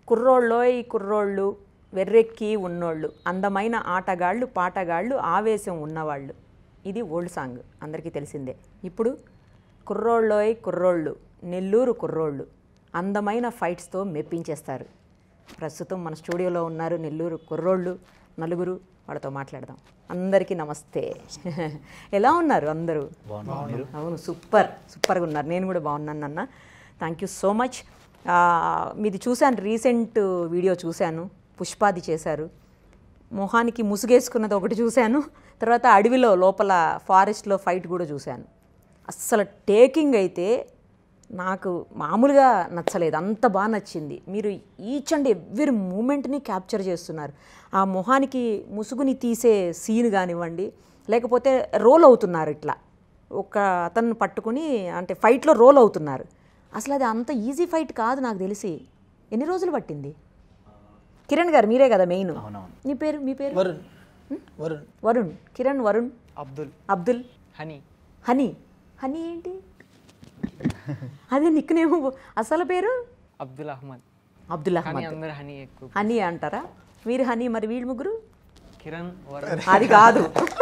కుర్రోళ్ళోయ్ కుర్రోళ్ళు వెర్రెక్కి ఉన్నోళ్ళు అందమైన ఆటగాళ్ళు పాటగాళ్ళు ఆవేశం ఉన్నవాళ్ళు ఇది ఓల్డ్ సాంగ్ అందరికీ తెలిసిందే ఇప్పుడు కుర్రోళ్ళోయ్ కుర్రోళ్ళు నెల్లూరు కుర్రోళ్ళు అందమైన ఫైట్స్తో మెప్పించేస్తారు ప్రస్తుతం మన స్టూడియోలో ఉన్నారు నెల్లూరు కుర్రోళ్ళు నలుగురు వాళ్ళతో మాట్లాడదాం అందరికీ నమస్తే ఎలా ఉన్నారు అందరూ అవును సూపర్ సూపర్గా ఉన్నారు నేను కూడా బాగున్నాను అన్న థ్యాంక్ యూ సో మచ్ మీది చూశాను రీసెంట్ వీడియో చూశాను పుష్పాది చేశారు మొహానికి ముసుగేసుకున్నది ఒకటి చూశాను తర్వాత అడవిలో లోపల ఫారెస్ట్లో ఫైట్ కూడా చూశాను అస్సలు టేకింగ్ అయితే నాకు మామూలుగా నచ్చలేదు అంత బాగా నచ్చింది మీరు ఈచ్ అండ్ ఎవ్రీ మూమెంట్ని క్యాప్చర్ చేస్తున్నారు ఆ మొహానికి ముసుగుని తీసే సీన్ కానివ్వండి లేకపోతే రోల్ అవుతున్నారు ఇట్లా ఒక అతన్ని పట్టుకుని అంటే ఫైట్లో రోల్ అవుతున్నారు అసలు అది అంత ఈజీ ఫైట్ కాదు నాకు తెలిసి ఎన్ని రోజులు పట్టింది కిరణ్ గారు మీరే కదా మెయిన్ అవునవును. నీ పేరు మీ పేరు Varun Varun Varun Kiran Varun Abdul Abdul Honey Honey Honey ఏంటి అదే నిక్కునేమో అసలు పేరు అబ్దుల్ అహ్మద్ అబ్దుల్ కానీ అహ్మద్ అందరు హనీ ఎక్కువ హనీ అంటారా మీరు హనీ మరి వీళ్ళు ముగ్గురు కిరణ్ వరుణ్ అది కాదు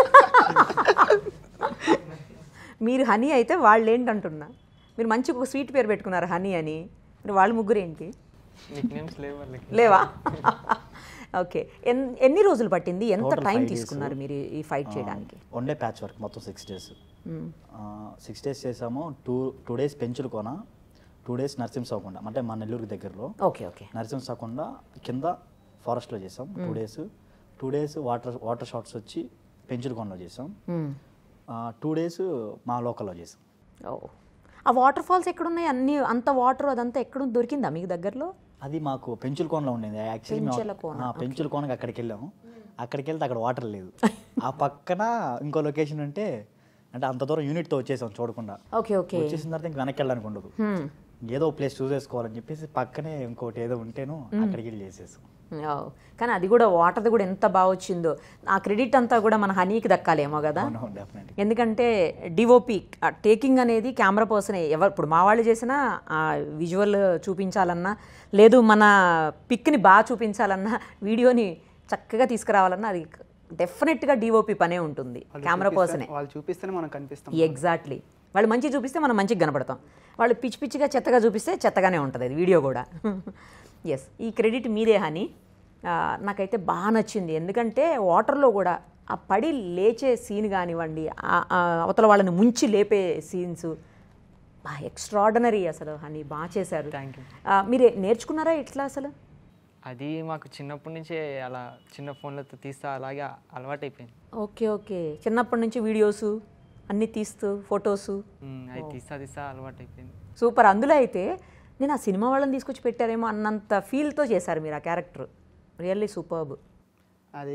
మీరు హనీ అయితే వాళ్ళు ఏంటంటున్నా మీరు మంచి ఒక స్వీట్ పేరు పెట్టుకున్నారు హనీ అని మరి వాళ్ళ ముగ్గురు ఏంటి నిక్ నేమ్స్ లేవు వాళ్ళకి లేవా ఓకే ఎన్ ఎన్ని రోజులు పట్టింది ఎంత టైం తీసుకున్నారు మీరు ఈ ఫైట్ చేయడానికి వన్ డే ప్యాచ్ వర్క్ మొత్తం సిక్స్ డేస్ సిక్స్ డేస్ చేసాము టూ టూ డేస్ పెంచులు కొన టూ డేస్ నరసింహసాకొండ అంటే మా నెల్లూరు దగ్గరలో ఓకే ఓకే నరసింహసాకొండ కింద ఫారెస్ట్లో చేసాం two days two days water water shots వచ్చి పెంచులు కొండలో చేసాం టూ డేస్ మా లోకల్లో చేసాం ఓ ఆ వాటర్ ఫాల్స్ ఎక్కడున్నాయి అన్ని అంత వాటర్ అదంతా ఎక్కడ దొరికిందా మీకు దగ్గరలో అది మాకు పెంచుల కోనలో ఉండేది యాక్చువల్లీ పెంచుల కోన, పెంచుల కోనకి అక్కడికి వెళ్ళాము అక్కడికి వెళ్తే అక్కడ వాటర్ లేదు ఆ పక్కన ఇంకో లొకేషన్ ఉంటే అంటే అంత దూరం యూనిట్తో వచ్చేసాం చూడకుండా ఓకే ఓకే వచ్చేసిన తర్వాత ఇంక వెనక్కి వెళ్ళడానికి ఉండదు హ్మ్. ఏదో ప్లేస్ చూస్ చేసుకోవాలని చెప్పేసి పక్కనే ఇంకోటి ఏదో ఉంటేను అక్కడికి వెళ్ళి చేసేసాం ఓ, కానీ అది కూడా వాటర్ది కూడా ఎంత బాగా వచ్చిందో ఆ క్రెడిట్ అంతా కూడా మన హనీకి దక్కాలేమో కదా అవును డెఫినెట్లీ ఎందుకంటే డిఓపి టేకింగ్ అనేది కెమెరా పర్సన్ ఎవరు ఇప్పుడు మా వాళ్ళు చేసినా ఆ విజువల్ చూపించాలన్నా లేదు మన పిక్ని బాగా చూపించాలన్నా వీడియోని చక్కగా తీసుకురావాలన్నా అది డెఫినెట్గా డిఓపి పనే ఉంటుంది కెమెరా పర్సనే వాళ్ళు చూపిస్తేనే మనం కనిపిస్తాం ఎగ్జాక్ట్లీ వాళ్ళు మంచిగా చూపిస్తే మనం మంచిగా కనపడతాం వాళ్ళు పిచ్చి పిచ్చిగా చెత్తగా చూపిస్తే చెత్తగానే ఉంటుంది అది వీడియో కూడా ఎస్ ఈ క్రెడిట్ మీదే హనీ ఆ, నాకైతే బాగా నచ్చింది ఎందుకంటే వాటర్లో కూడా ఆ పడి లేచే సీన్ కానివ్వండి ఆ- ఆ అవతల వాళ్ళని ముంచి లేపే సీన్స్ బా ఎక్స్ట్రాడనరీ అసలు హనీ బాగా చేశారు Thank you. ఆ, మీరే నేర్చుకున్నారా ఎట్లా అసలు అది మాకు చిన్నప్పటి నుంచే అలా చిన్న ఫోన్లతో తీస్తా అలాగే అలవాటు అయిపోయింది ఓకే ఓకే చిన్నప్పటి నుంచి వీడియోసు అన్నీ తీస్తూ ఫొటోసు ఉమ్, అది తీస్తా తీస్తా అలవాటు అయిపోయింది సూపర్ అందులో అయితే నేను ఆ సినిమా వాళ్ళని తీసుకొచ్చి పెట్టారేమో అన్నంత ఫీల్తో చేశారు మీరు ఆ క్యారెక్టర్ రియల్లీ సూపర్బ్ అది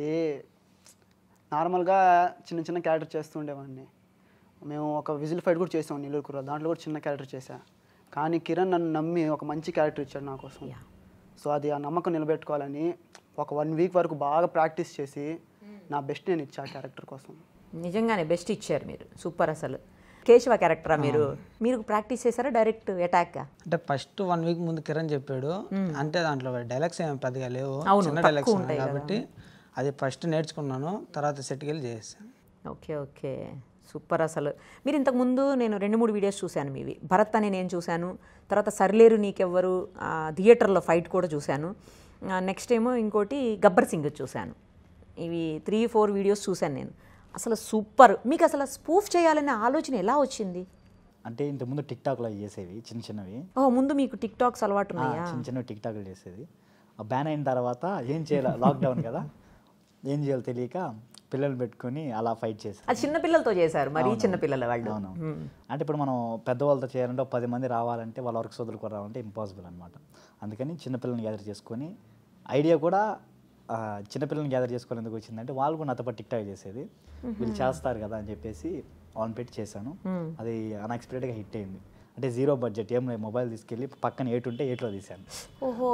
నార్మల్గా చిన్న చిన్న క్యారెక్టర్ చేస్తూ ఉండేవాడిని మేము ఒక విజిల్ ఫైట్ కూడా చేసాం నీళ్ళు కూర దాంట్లో కూడా చిన్న క్యారెక్టర్ చేశా కానీ కిరణ్ నన్ను నమ్మి ఒక మంచి క్యారెక్టర్ ఇచ్చాడు నా కోసం Yeah. సో అది ఆ నమ్మకం నిలబెట్టుకోవాలని ఒక వన్ వీక్ వరకు బాగా ప్రాక్టీస్ చేసి నా బెస్ట్ నేను ఇచ్చా ఆ క్యారెక్టర్ కోసం నిజంగానే బెస్ట్ ఇచ్చారు మీరు సూపర్ అసలు కేశవ క్యారెక్టరా మీరు మీరు ప్రాక్టీస్ చేశారా డైరెక్ట్ అటాక్ అంటే ఫస్ట్ వన్ వీక్ ముందు కిరణ్ చెప్పాడు అంటే దాంట్లో డైలాగ్స్ ఏమి పెద్దగా లేవు అవును, చిన్న తక్కువ డైలాగ్స్ ఉంటాయి ఉన్నాయి కాబట్టి అది ఫస్ట్ నేర్చుకున్నాను తర్వాత సెట్కి వెళ్ళి చేసాను ఓకే ఓకే సూపర్ అసలు మీరు ఇంతకుముందు నేను రెండు మూడు వీడియోస్ చూశాను మీవి భరత్ అని నేను చూశాను తర్వాత సర్లేరు నీకెవ్వరు ఆ, థియేటర్లో ఫైట్ కూడా చూశాను నెక్స్ట్ ఏమో ఇంకోటి గబ్బర్ సింగ్ చూశాను ఇవి త్రీ ఫోర్ వీడియోస్ చూశాను నేను అసలు సూపర్ మీకు అసలు స్పూఫ్ చేయాలనే ఆలోచన ఎలా వచ్చింది అంటే ఇంతకుముందు టిక్ టాక్లో చేసేవి చిన్న చిన్నవి ఓ ముందు మీకు టిక్ టాక్స్ అలవాటు ఆ, ఉన్నాయా చిన్న చిన్న టిక్ టాక్లు చేసేది ఆ బ్యాన్ అయిన తర్వాత ఏం చేయాలి లాక్డౌన్ కదా ఏం చేయాలో తెలియక పిల్లలు పెట్టుకొని అలా ఫైట్ చేశారు అది చిన్న పిల్లలతో చేశారు మరీ చిన్న పిల్లల వాళ్ళు అవును అంటే ఇప్పుడు మనం పెద్దవాళ్ళతో చేయాలంటే ఒక పది మంది రావాలంటే వాళ్ళ వర్క్ వదులుకొని రావాలంటే ఇంపాసిబుల్ అనమాట అందుకని చిన్నపిల్లల్ని గ్యాదర్ చేసుకొని ఐడియా కూడా ఆ, చిన్నపిల్లల్ని గ్యాదర్ చేసుకొని ఎందుకు వచ్చిందంటే వాళ్ళు కూడా నాతో పాటు టిక్ టాక్ చేసేది వీళ్ళు చేస్తారు కదా అని చెప్పేసి ఆన్ పెట్టి చేశాను అది అన్ఎక్స్పెక్టెడ్గా హిట్ అయింది అంటే జీరో బడ్జెట్ ఏం లేదు మొబైల్ తీసుకెళ్ళి పక్కన ఎయిట్ ఉంటే ఎయిట్లో తీశాను ఓహో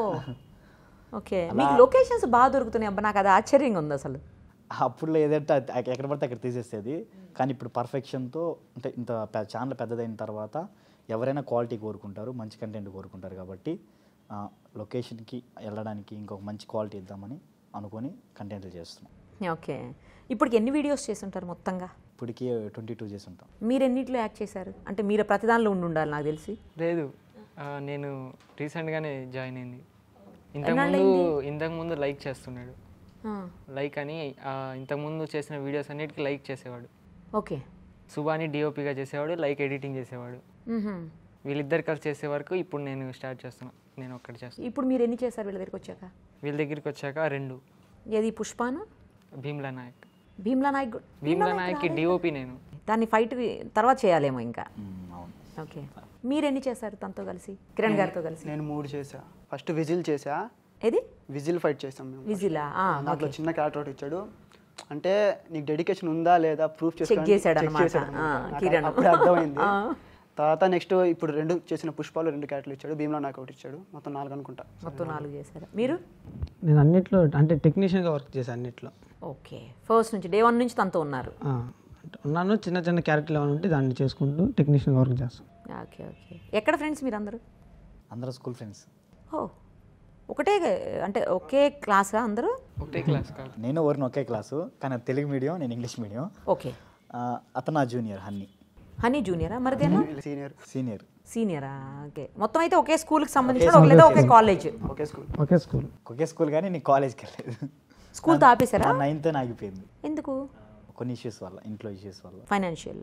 ఓకే మీకు లొకేషన్స్ బాగా దొరుకుతున్నాయి అబ్బా నాకు అది ఆశ్చర్యంగా ఉంది అసలు అప్పుడు ఏదంటే అది ఎక్కడ పడితే అక్కడ తీసేసేది కానీ ఇప్పుడు పర్ఫెక్షన్తో అంటే ఇంత ఛానల్ పెద్దదైన తర్వాత ఎవరైనా క్వాలిటీ కోరుకుంటారు మంచి కంటెంట్ కోరుకుంటారు కాబట్టి లొకేషన్కి వెళ్ళడానికి ఇంకొక మంచి క్వాలిటీ ఇద్దామని అనుకొని కంటెంట్లు చేస్తున్నాం ఓకే ఇప్పటికి ఎన్ని వీడియోస్ చేస్తుంటారు మొత్తంగా ఇప్పటికీ ట్వంటీ టూ చేసి ఉంటాం మీరు ఎన్నిట్లో యాక్ట్ చేశారు అంటే మీరు ప్రతిదానిలో ఉండి ఉండాలి నాకు తెలిసి లేదు ఆ, నేను రీసెంట్గానే జాయిన్ అయింది ఇంతకుముందు ఇంతకుముందు లైక్ చేస్తున్నాడు ఆ, లైక్ అని ఆ, ఇంతకుముందు చేసిన వీడియోస్ అన్నిటికీ లైక్ చేసేవాడు ఓకే సుబాని డిఓపిగా చేసేవాడు లైక్ ఎడిటింగ్ చేసేవాడు మ్హూ. వీళ్ళిద్దరు కలిసి చేసే వరకు ఇప్పుడు నేను స్టార్ట్ చేస్తున్నా నేను ఒక్కటి చేస్తాను ఇప్పుడు మీరు ఎన్ని చేశారు వీళ్ళ దగ్గరికి వచ్చాక వీళ్ళ దగ్గరికి వచ్చాక రెండు ఏది పుష్పాన భీమ్లా నాయక్ భీమ్లా నాయక్ గు- భీమ్లా నాయక్కి డిఓపి నేను దాన్ని ఫైట్ తర్వాత చేయాలేమో ఇంకా మ్మ్, అవును ఓకే మీరు ఎన్ని చేశారు తనతో కలిసి కిరణ్ గారితో కలిసి నేను మూడు చేసా ఫస్ట్ విజిల్ చేసా ఏది విజిల్ ఫైట్ చేసాం మేము విజిలా ఆ, దాంట్లో చిన్న క్యారెక్టర్ ఒకటి ఇచ్చాడు అంటే నీకు డెడికేషన్ ఉందా లేదా ప్రూఫ్ చేశాడు అన్నమాట. ఆ, కిరణ్. అప్పుడే అర్థమైంది తర్వాత నెక్స్ట్ ఇప్పుడు రెండు చేసిన పుష్పాలు రెండు క్యారెక్టర్లు ఇచ్చాడు భీమ్లా నాకు ఒకటి ఇచ్చాడు మొత్తం నాలుగు అనుకుంటా మొత్తం నాలుగు చేశారు మీరు నేను అన్నిట్లో అంటే టెక్నీషియన్గా వర్క్ చేశాను అన్నిట్లో ఓకే ఫస్ట్ నుంచి డే వన్ నుంచి తనతో ఉన్నారు ఆ, అంటే ఉన్నాను చిన్న చిన్న క్యారెక్టర్లు ఏమైనా ఉంటే దాన్ని చేసుకుంటూ టెక్నీషియన్గా వర్క్ చేస్తాను ఓకే ఓకే ఎక్కడ ఫ్రెండ్స్ మీరు అందరూ అందరూ స్కూల్ ఫ్రెండ్స్ ఓ ఒకటే అంటే ఒకే క్లాసా అందరూ ఒకటే క్లాస్ కాదు నేను ఓరిన ఒకే క్లాసు కానీ అది తెలుగు మీడియం నేను ఇంగ్లీష్ మీడియం ఓకే ఆ, అతను నా జూనియర్ హన్నీ హనీ జూనియరా మరిదేనా సీనియర్ సీనియర్ సీనియరా ఓకే మొత్తం అయితే ఒకే స్కూల్కి సంబంధించిన ఒక- లేదా ఒకే కాలేజ్ ఒకే స్కూల్ ఒకే స్కూల్ ఒకే స్కూల్ కానీ నేను కాలేజ్కి వెళ్ళలేదు స్కూల్తో ఆపేశారా నా నైన్త్ ఆగిపోయింది ఎందుకు కొన్ని ఇష్యూస్ వల్ల ఇంట్లో ఇష్యూస్ వల్ల ఫైనాన్షియల్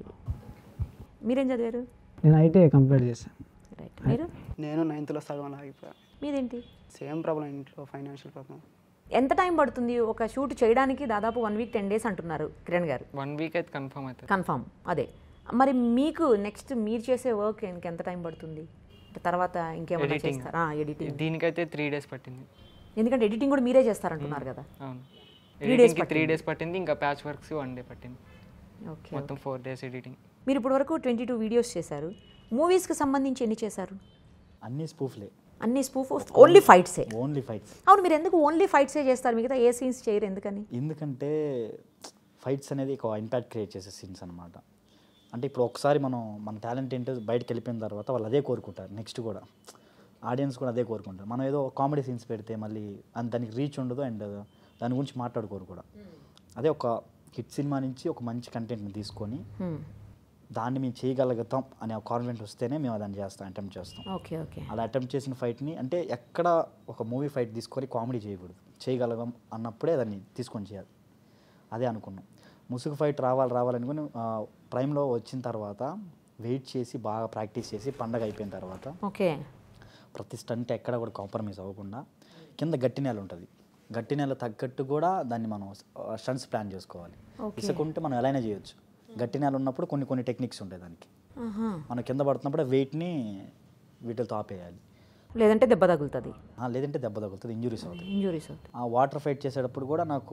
మీరేం చదివారు నేను ఐటీఐ కంప్లీట్ చేశాను రైట్ మీరు నేను నైన్త్లో సగం ఆగిపోయా మీదేంటి సేమ్ ప్రాబ్లం ఇంట్లో ఫైనాన్షియల్ ప్రాబ్లం ఎంత టైం పడుతుంది ఒక షూట్ చేయడానికి దాదాపు వన్ వీక్ టెన్ డేస్ అంటున్నారు కిరణ్ గారు వన్ వీక్ అయితే కన్ఫర్మ్ అవుతుంది కన్ఫామ్ అదే మరి మీకు నెక్స్ట్ మీరు చేసే వర్క్ ఇంకెంత టైం పడుతుంది అంటే తర్వాత ఇంకేమైనా Editing. చేస్తారా ఎడిటింగ్ దీనికైతే త్రీ డేస్ పట్టింది ఎందుకంటే ఎడిటింగ్ కూడా మీరే చేస్తారంటున్నారు కదా అవును Three days ఎడిటింగ్కి త్రీ డేస్ పట్టింది ఇంకా ప్యాచ్ వర్క్స్ వన్ డే పట్టింది ఓకే మొత్తం ఫోర్ డేస్ ఎడిటింగ్ మీరు ఇప్పటి వరకు ట్వంటీ టూ వీడియోస్ చేశారు మూవీస్కి సంబంధించి ఎన్ని చేశారు అన్నీ స్పూఫ్లే అన్ని స్పూఫ్ ఓన్లీ ఫైట్సే ఓన్లీ ఫైట్స్ అవును మీరు ఎందుకు ఓన్లీ ఫైట్సే చేస్తారు మిగతా ఏ సీన్స్ చేయరు ఎందుకని ఎందుకంటే ఫైట్స్ అనేది ఒక ఇంపాక్ట్ క్రియేట్ చేసే సీన్స్ అనమాట అంటే ఇప్పుడు ఒకసారి మనం మన టాలెంట్ ఏంటో బయటకు వెళ్ళిపోయిన తర్వాత వాళ్ళు అదే కోరుకుంటారు నెక్స్ట్ కూడా ఆడియన్స్ కూడా అదే కోరుకుంటారు మనం ఏదో కామెడీ సీన్స్ పెడితే మళ్ళీ అంత దానికి రీచ్ ఉండదు అండ్ దాని గురించి మాట్లాడుకోరు కూడా అదే ఒక హిట్ సినిమా నుంచి ఒక మంచి కంటెంట్ని తీసుకొని దాన్ని మేము చేయగలుగుతాం అనే కాన్ఫిడెంట్ వస్తేనే మేము దాన్ని చేస్తాం అటెంప్ట్ చేస్తాం ఓకే ఓకే అలా అటెంప్ట్ చేసిన ఫైట్ని అంటే ఎక్కడ ఒక మూవీ ఫైట్ తీసుకొని కామెడీ చేయకూడదు చేయగలగం అన్నప్పుడే దాన్ని తీసుకొని చేయాలి అదే అనుకున్నాం ముసుగు ఫైట్ రావాలి రావాలనుకుని ప్రైమ్లో వచ్చిన తర్వాత వెయిట్ చేసి బాగా ప్రాక్టీస్ చేసి పండగ అయిపోయిన తర్వాత ఓకే ప్రతి స్టంట్ ఎక్కడ కూడా కాంప్రమైజ్ అవ్వకుండా కింద గట్టి నేల ఉంటుంది గట్టి నేల తగ్గట్టు కూడా దాన్ని మనం స్టంట్స్ ప్లాన్ చేసుకోవాలి ఇసుక ఉంటే మనం ఎలా అయినా చేయొచ్చు గట్టి నేల ఉన్నప్పుడు కొన్ని కొన్ని టెక్నిక్స్ ఉంటాయి దానికి ఆహా. మనం కింద పడుతున్నప్పుడు వెయిట్ని వీటితో ఆపేయాలి లేదంటే దెబ్బ తగులుతుంది ఆ, లేదంటే దెబ్బ తగులుతుంది ఇంజురీస్ అవుతాయి ఇంజురీస్ అవుతాయి ఆ వాటర్ ఫైట్ చేసేటప్పుడు కూడా నాకు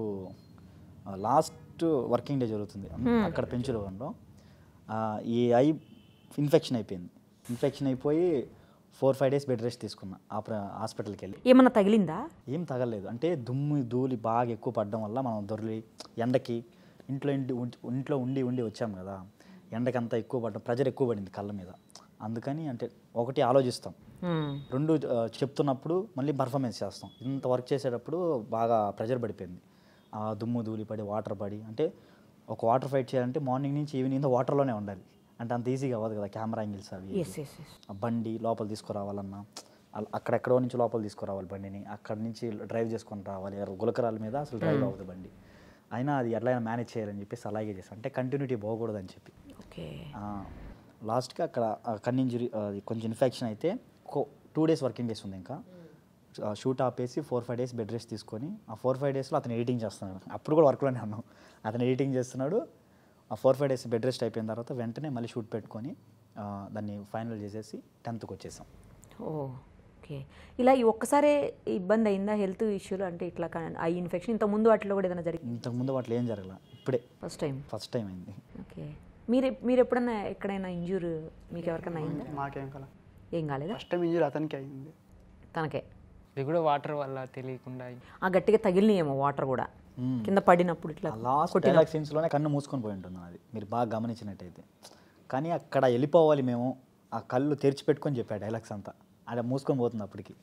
లాస్ట్ వర్కింగ్ డే జరుగుతుంది అక్కడ పెంచులో ఈ ఐ ఇన్ఫెక్షన్ అయిపోయింది ఇన్ఫెక్షన్ అయిపోయి four five days bed rest తీసుకున్నా ఆ హాస్పిటల్కి వెళ్ళి ఏమన్నా తగిలిందా ఏం తగలేదు అంటే దుమ్ము ధూళి బాగా ఎక్కువ పడడం వల్ల మనం దొరికి ఎండకి ఇంట్లో ఇంటి ఉం- ఇంట్లో ఉండి ఉండి వచ్చాం కదా ఎండకి అంతా ఎక్కువ పడడం ప్రెజర్ ఎక్కువ పడింది కళ్ళ మీద అందుకని అంటే ఒకటి ఆలోచిస్తాం మ్మ్. రెండు ఆ, చెప్తున్నప్పుడు మళ్ళీ పర్ఫార్మెన్స్ చేస్తాం ఇంత వర్క్ చేసేటప్పుడు బాగా ప్రెజర్ పడిపోయింది ఆ దుమ్ము ధూళి పడి వాటర్ పడి అంటే ఒక వాటర్ ఫైట్ చేయాలంటే మార్నింగ్ నుంచి ఈవినింగ్ వాటర్లోనే ఉండాలి అంటే అంత ఈజీగా అవ్వదు కదా కెమెరా యాంగిల్స్ అవి ఎస్ ఎస్ ఎస్ ఆ బండి లోపల తీసుకురావాలన్నా అల- అక్కడెక్కడో నుంచి లోపల తీసుకురావాలి బండిని అక్కడ నుంచి డ్రైవ్ చేసుకొని రావాలి గులకరాల మీద అసలు డ్రైవ్ అవ్వదు బండి అయినా అది ఎట్లయినా మేనేజ్ చేయాలని చెప్పేసి అలాగే చేస్తాను అంటే కంటిన్యూటీ పోకూడదని చెప్పి ఓకే లాస్ట్కి అక్కడ కన్ ఇంజురీ కొంచెం ఇన్ఫెక్షన్ అయితే టూ డేస్ వర్కింగ్ డేస్ ఉంది ఇంకా షూట్ ఆపేసి four five days bed rest తీసుకొని ఆ ఫోర్ ఫైవ్ డేస్లో అతను ఎడిటింగ్ చేస్తున్నాడు అప్పుడు కూడా వర్క్లోనే ఉన్నాం అతను ఎడిటింగ్ చేస్తున్నాడు ఆ four five days bed rest అయిపోయిన తర్వాత వెంటనే మళ్ళీ షూట్ పెట్టుకొని ఆ, దాన్ని ఫైనల్ చేసేసి టెన్త్కి వచ్చేసాం ఓ ఓకే ఇలా ఈ ఒక్కసారే ఇబ్బంది అయిందా హెల్త్ ఇష్యూలు అంటే ఇట్లా ఐ ఇన్ఫెక్షన్ ఇంత ముందు వాటిలో కూడా ఏదైనా జరిగింది ఇంతకుముందు వాటిలో ఏం జరగల ఇప్పుడే ఫస్ట్ టైం ఫస్ట్ టైం అయింది ఓకే మీరు మీరు ఎప్పుడన్నా ఎక్కడైనా ఇంజూర్ మీకు ఎవరికైనా అయిందా మాకేం కల ఏం కాలేదా ఫస్ట్ టైం ఇంజురీ అతనికి అయింది తనకే ఇది కూడా వాటర్ వల్ల తెలియకుండా అయ్యి- ఆ గట్టిగా తగిలినాయేమో వాటర్ కూడా మ్మ్. కింద పడినప్పుడు ఇట్లా లాస్ట్ డైలాగ్ సీన్స్లోనే కన్ను మూసుకొని పోయి ఉంటుంది అది మీరు బాగా గమనించినట్టయితే కానీ అక్కడ వెళ్ళిపోవాలి మేము ఆ కళ్ళు తెరిచిపెట్టుకొని చెప్పా డైలాగ్స్ అంతా అక్కడ మూసుకొని పోతుంది అప్పటికి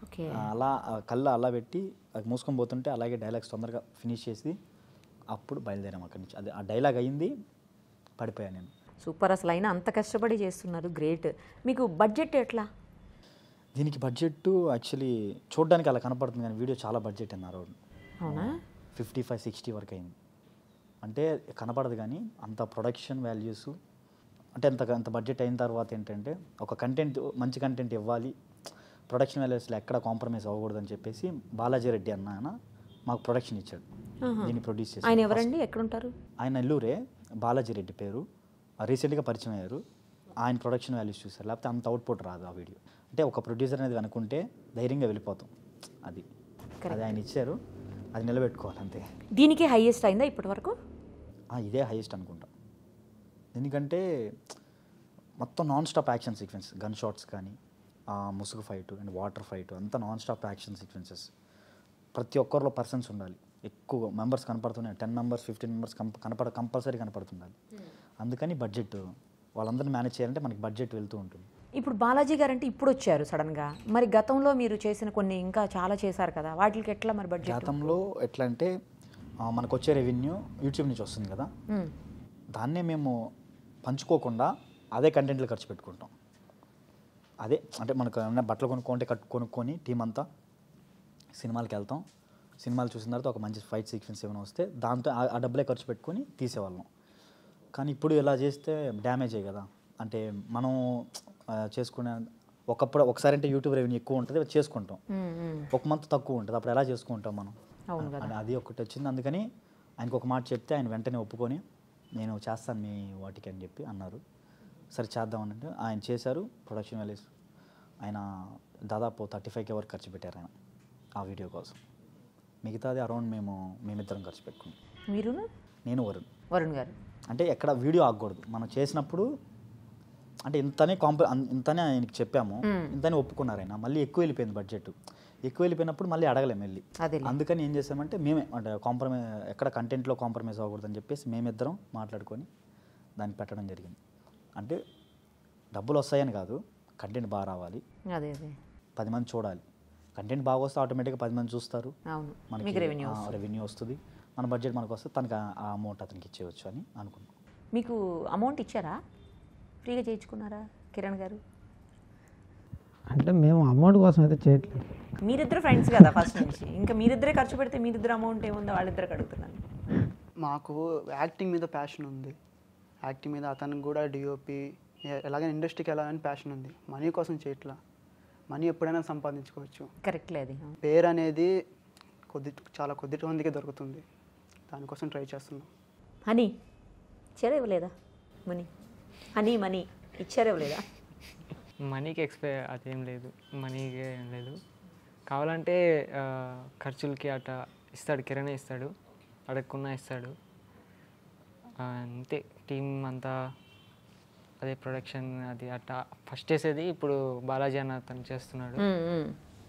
ఓకే ఆ, అలా ఆ కళ్ళు అలా పెట్టి అది మూసుకొని పోతుంటే అలాగే డైలాగ్స్ తొందరగా ఫినిష్ చేసి అప్పుడు బయలుదేరాం అక్కడి నుంచి అది ఆ డైలాగ్ అయింది పడిపోయాను నేను సూపర్ అసలు అయినా అంత కష్టపడి చేస్తున్నారు గ్రేట్ మీకు బడ్జెట్ ఎట్లా దీనికి బడ్జెట్ యాక్చువల్లీ చూడడానికి అలా కనపడుతుంది కానీ వీడియో చాలా బడ్జెట్ అన్నారు అవునా ఫిఫ్టీ ఫైవ్ సిక్స్టీ వరకు అయింది అంటే కనపడదు కానీ అంత ప్రొడక్షన్ వాల్యూస్ అంటే అంత అంత బడ్జెట్ అయిన తర్వాత ఏంటంటే ఒక కంటెంట్ మంచి కంటెంట్ ఇవ్వాలి ప్రొడక్షన్ వాల్యూస్లో ఎక్కడ కాంప్రమైజ్ అవ్వకూడదని చెప్పేసి బాలాజీ రెడ్డి అన్న ఆయన మాకు ప్రొడక్షన్ ఇచ్చాడు దీన్ని ప్రొడ్యూస్ చేసి ఆయన ఎవరండి ఎక్కడుంటారు ఆయన నెల్లూరే బాలాజీ రెడ్డి పేరు రీసెంట్గా పరిచయం అయ్యారు ఆయన ప్రొడక్షన్ వాల్యూస్ చూసారు లేకపోతే అంత అవుట్పుట్ రాదు ఆ వీడియో అంటే ఒక ప్రొడ్యూసర్ అనేది అనుకుంటే ధైర్యంగా వెళ్ళిపోతాం అది అది ఆయన ఇచ్చారు అది నిలబెట్టుకోవాలి అంతే దీనికి హైయెస్ట్ అయిందా ఇప్పటి వరకు ఆ, ఇదే హైయెస్ట్ అనుకుంటా ఎందుకంటే మొత్తం non stop action sequence gun shots కానీ ఆ ముసుగు ఫైట్ అండ్ వాటర్ ఫైట్ అంతా నాన్ స్టాప్ యాక్షన్ సీక్వెన్సెస్ ప్రతి ఒక్కరిలో పర్సన్స్ ఉండాలి ఎక్కువ మెంబర్స్ కనపడుతున్నాయి టెన్ మెంబర్స్ ఫిఫ్టీన్ మెంబర్స్ కనపడ కంపల్సరీ కనపడుతుండాలి అందుకని బడ్జెట్ వాళ్ళందరినీ మేనేజ్ చేయాలంటే మనకి బడ్జెట్ వెళ్తూ ఉంటుంది ఇప్పుడు బాలాజీ గారు అంటే ఇప్పుడు వచ్చారు సడన్గా మరి గతంలో మీరు చేసిన కొన్ని ఇంకా చాలా చేశారు కదా వాటికి ఎట్లా మరి బడ్జెట్ గతంలో ఎట్లా అంటే ఆ, మనకు వచ్చే రెవెన్యూ యూట్యూబ్ నుంచి వస్తుంది కదా దాన్నే మేము పంచుకోకుండా అదే కంటెంట్లు ఖర్చు పెట్టుకుంటాం అదే అంటే మనకు ఏమైనా బట్టలు కొనుక్కుంటే కట్టు కొనుక్కొని టీం అంతా సినిమాలకి వెళ్తాం సినిమాలు చూసిన తర్వాత ఒక మంచి ఫైట్ సీక్వెన్స్ ఏమైనా వస్తే దాంతో ఆ- ఆ డబ్బులే ఖర్చు పెట్టుకొని తీసేవాళ్ళం కానీ ఇప్పుడు ఇలా చేస్తే డ్యామేజే కదా అంటే మనం ఆ, చేసుకునే ఒకప్పుడు ఒకసారి అంటే యూట్యూబ్ రెవెన్యూ ఎక్కువ ఉంటుంది చేసుకుంటాం ఒక మంత్ తక్కువ ఉంటుంది అప్పుడు ఎలా చేసుకుంటాం మనం అవును అని అది ఒకటి వచ్చింది అందుకని ఆయనకు ఒక మాట చెప్తే ఆయన వెంటనే ఒప్పుకొని నేను చేస్తాను మీ వాటికి అని చెప్పి అన్నారు సరే చేద్దాం అంటే ఆయన చేశారు ప్రొడక్షన్ వాల్యూస్ ఆయన దాదాపు థర్టీ ఫైవ్ కే వరకు ఖర్చు పెట్టారు ఆయన ఆ వీడియో కోసం మిగతాది అరౌండ్ మేము మేమిద్దరం ఖర్చు పెట్టుకున్నాం మీరును నేను వరుణ్ వరుణ్ గారు అంటే ఎక్కడ వీడియో ఆగకూడదు మనం చేసినప్పుడు అంటే ఇంతనే కాంప అన్- ఇంతనే ఆయనకి చెప్పాము ఇంతనే ఒప్పుకున్నారు ఆయన మళ్ళీ ఎక్కువ వెళ్ళిపోయింది బడ్జెట్ ఎక్కువ వెళ్ళిపోయినప్పుడు మళ్ళీ అడగలేం వెళ్ళి అదేలే. అందుకని ఏం చేసామంటే మేమే అంటే కాంప్రమైజ్ ఎక్కడ కంటెంట్లో కాంప్రమైజ్ అవ్వకూడదని చెప్పేసి మేమిద్దరం మాట్లాడుకొని దాన్ని పెట్టడం జరిగింది అంటే డబ్బులు వస్తాయని కాదు కంటెంట్ బాగా రావాలి అదే అదే పది మంది చూడాలి కంటెంట్ బాగా వస్తే ఆటోమేటిక్గా పది మంది చూస్తారు అవును మనకి మీకు రెవెన్యూ రెవెన్యూ వస్తుంది మన బడ్జెట్ మనకు వస్తే తనకి ఆ- ఆ అమౌంట్ అతనికి ఇచ్చేయచ్చు అని అనుకున్నాం మీకు అమౌంట్ ఇచ్చారా ఫ్రీగా చేయించుకున్నారా కిరణ్ గారు అంటే మేము అమౌంట్ కోసం అయితే చేయట్లేదు మీరిద్దరు ఫ్రెండ్స్ కదా ఫస్ట్ నుంచి ఇంకా మీరిద్దరే ఖర్చు పెడితే మీరిద్దరు అమౌంట్ ఏముందో వాళ్ళిద్దరికి అడుగుతున్నాను మాకు యాక్టింగ్ మీద ప్యాషన్ ఉంది యాక్టింగ్ మీద అతనికి కూడా డిఓపి ఎలాగైనా ఇండస్ట్రీకి వెళ్ళాలని ప్యాషన్ ఉంది మనీ కోసం చేయట్లా మనీ ఎప్పుడైనా సంపాదించుకోవచ్చు కరెక్ట్లే అది పేరు అనేది కొద్ది చాలా కొద్ది మందికి దొరుకుతుంది దానికోసం ట్రై చేస్తున్నాం హనీ ఇచ్చారా ఇవ్వలేదా మనీ హనీ మనీ ఇచ్చారా ఇవ్వలేదా మనీకి ఎక్స్పై అదేం లేదు మనీకి ఏం లేదు కావాలంటే ఆ, ఖర్చులకి అట ఇస్తాడు కిరణే ఇస్తాడు అడగకున్నా ఇస్తాడు ఆ, అంతే టీం అంతా అదే ప్రొడక్షన్ అది అట్ట ఫస్ట్ చేసేది ఇప్పుడు బాలాజీ అన్న తను చేస్తున్నాడు మ్మ్, మ్మ్.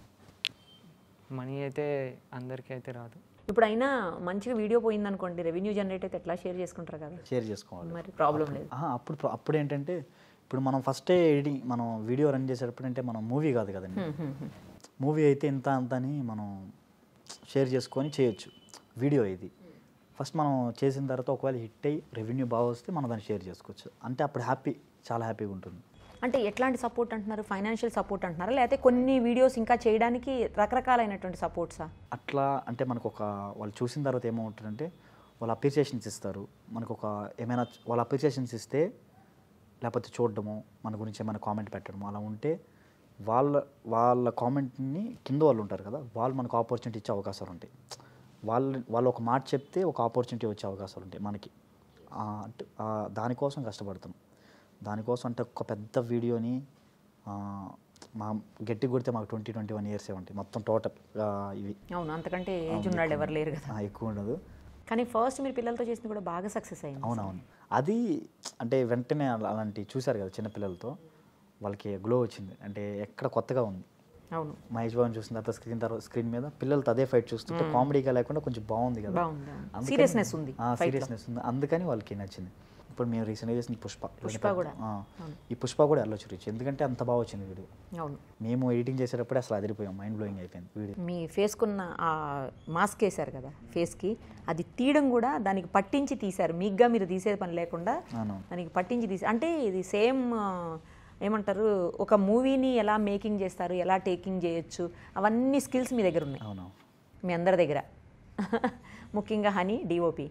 మనీ అయితే అందరికీ అయితే రాదు ఇప్పుడు అయినా మంచిగా వీడియో పోయింది అనుకోండి రెవెన్యూ జనరేట్ అయితే ఎట్లా షేర్ చేసుకుంటారు కదా షేర్ చేసుకోవాలి మరి ప్రాబ్లం లేదు ఆహా, అప్పుడు ప్ర- అప్పుడు ఏంటంటే ఇప్పుడు మనం ఫస్టే ఎడిటింగ్ మనం వీడియో రన్ చేసేటప్పుడు అంటే మనం మూవీ కాదు కదండి మూవీ అయితే ఇంత అంత అని మనం షేర్ చేసుకొని చేయొచ్చు వీడియో ఇది ఫస్ట్ మనం చేసిన తర్వాత ఒకవేళ హిట్ అయ్యి రెవెన్యూ బాగా వస్తే మనం దాన్ని షేర్ చేసుకోవచ్చు అంటే అప్పుడు హ్యాపీ చాలా హ్యాపీగా ఉంటుంది అంటే ఎట్లాంటి సపోర్ట్ అంటున్నారు ఫైనాన్షియల్ సపోర్ట్ అంటున్నారా లేకపోతే కొన్ని వీడియోస్ ఇంకా చేయడానికి రకరకాలైనటువంటి సపోర్ట్సా అట్లా అంటే మనకు ఒక వాళ్ళు చూసిన తర్వాత ఏమవుతుందంటే వాళ్ళు అప్రిసియేషన్స్ ఇస్తారు మనకు ఒక ఏమైనా వాళ్ళు అప్రిసియేషన్స్ ఇస్తే లేకపోతే చూడడము మన గురించి ఏమైనా కామెంట్ పెట్టడము అలా ఉంటే వాళ్ళ వాళ్ళ కామెంట్ని కింద వాళ్ళు ఉంటారు కదా వాళ్ళు మనకు ఆపర్చునిటీ ఇచ్చే అవకాశాలు ఉంటాయి వాళ్ళు వాళ్ళు ఒక మాట చెప్తే ఒక ఆపర్చునిటీ వచ్చే అవకాశాలు ఉంటాయి మనకి ఆ, అంటే ఆ, దానికోసం కష్టపడతాం దానికోసం అంటే ఒక పెద్ద వీడియోని ఆ, మా గట్టి కొడితే మాకు ట్వంటీ ట్వంటీ వన్ ఇయర్సే ఉంటాయి మొత్తం టోటల్ ఇవి అవును అంతకంటే ఏజ్ ఉన్నాళ్ళు ఎవరు లేరు కదా ఆ, ఎక్కువ ఉండదు కానీ ఫస్ట్ మీరు పిల్లలతో చేసింది కూడా బాగా సక్సెస్ అయింది అవునవును అది అంటే వెంటనే అలా- అలాంటి చూశారు కదా చిన్నపిల్లలతో వాళ్ళకి గ్లో వచ్చింది అంటే ఎక్కడ కొత్తగా ఉంది అవును మహేష్ బాబుని చూసిన తర్వాత స్క్రీన్ తర్వాత స్క్రీన్ మీద పిల్లలతో అదే ఫైట్ చూస్తుంటే కామెడీగా లేకుండా కొంచెం బాగుంది కదా బాగుంది, బాగుంది. Seriousness ఉంది fight లో. సీరియస్నెస్ ఉంది అందుకని వాళ్ళకి నచ్చింది ఇప్పుడు మేము రీసెంట్గా చేసిన పుష్ప పుష్ప కూడా. ఆ, ఈ పుష్ప కూడా వెళ్ళొచ్చు రీచ్ ఎందుకంటే అంత బాగా వచ్చింది వీడియో అవును మేము ఎడిటింగ్ చేసేటప్పుడే అసలు అదిరిపోయాం మైండ్ బ్లోయింగ్ అయిపోయింది వీడియో మీ ఫేస్కున్న ఆ మాస్క్ వేశారు కదా ఫేస్కి అది తీయడం కూడా దానికి పట్టించి తీశారు మీగ్గా మీరు తీసే పని లేకుండా అవును దానికి పట్టించి తీసి అంటే ఇది సేమ్ ఏమంటారు ఒక మూవీని ఎలా మేకింగ్ చేస్తారు ఎలా టేకింగ్ చేయొచ్చు అవన్నీ స్కిల్స్ మీ దగ్గర ఉన్నాయి అవును మీ అందరి దగ్గర ముఖ్యంగా హనీ డిఓపి